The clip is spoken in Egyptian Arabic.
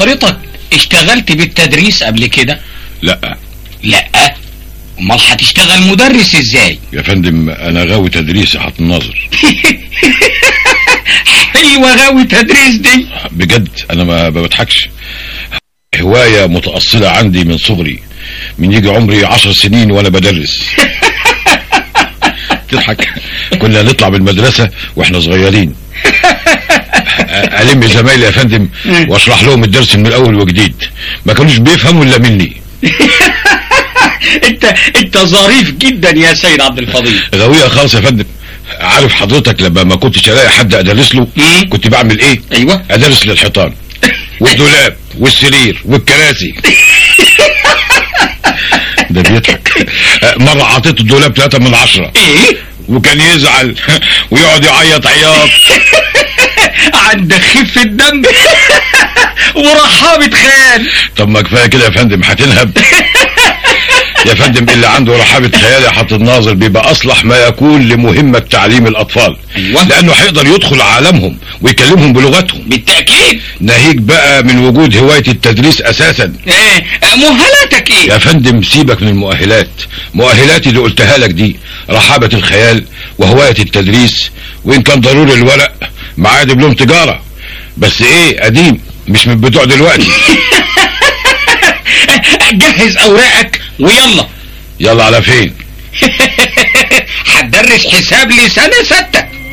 حضرتك اشتغلت بالتدريس قبل كده لا لا امال هتشتغل مدرس ازاي يا فندم انا غاوي تدريس يا حط الناظر حلوة غاوي تدريس دي بجد انا ما ما بضحكش هواية متأصلة عندي من صغري من يجي عمري عشر سنين وانا بدرس تضحك كنا نطلع من المدرسة واحنا صغيرين ألم زمايلي يا فندم واشرح لهم الدرس من الاول وجديد ما كانوش بيفهموا الا مني انت انت ظريف جدا يا سيد عبد الفضيل غاوية خالص يا فندم عارف حضرتك لما ما كنتش الاقي حد ادرس له مم. كنت بعمل ايه ايوه ادرس للحيطان والدولاب والسرير والكراسي ده بيضحك مرة عطيت الدولاب ثلاثة من عشرة ايه وكان يزعل ويقعد يعيط عياط عندك خفة دم ورحابة خيال طب ما كفاية كده يا فندم هتنهب يا فندم اللي عنده رحابة خيال يا حط الناظر بيبقى أصلح ما يكون لمهمة تعليم الأطفال أيوة. لأنه هيقدر يدخل عالمهم ويكلمهم بلغتهم بالتأكيد ناهيك بقى من وجود هواية التدريس أساسا ايه مهلاتك ايه يا فندم سيبك من المؤهلات مؤهلاتي اللي قلتها لك دي رحابة الخيال وهواية التدريس وإن كان ضروري الورق معاه دبلوم تجارة بس إيه قديم مش من بتوع دلوقتي جهز اوراقك ويلا يلا على فين هتدرس حساب لسنة ستة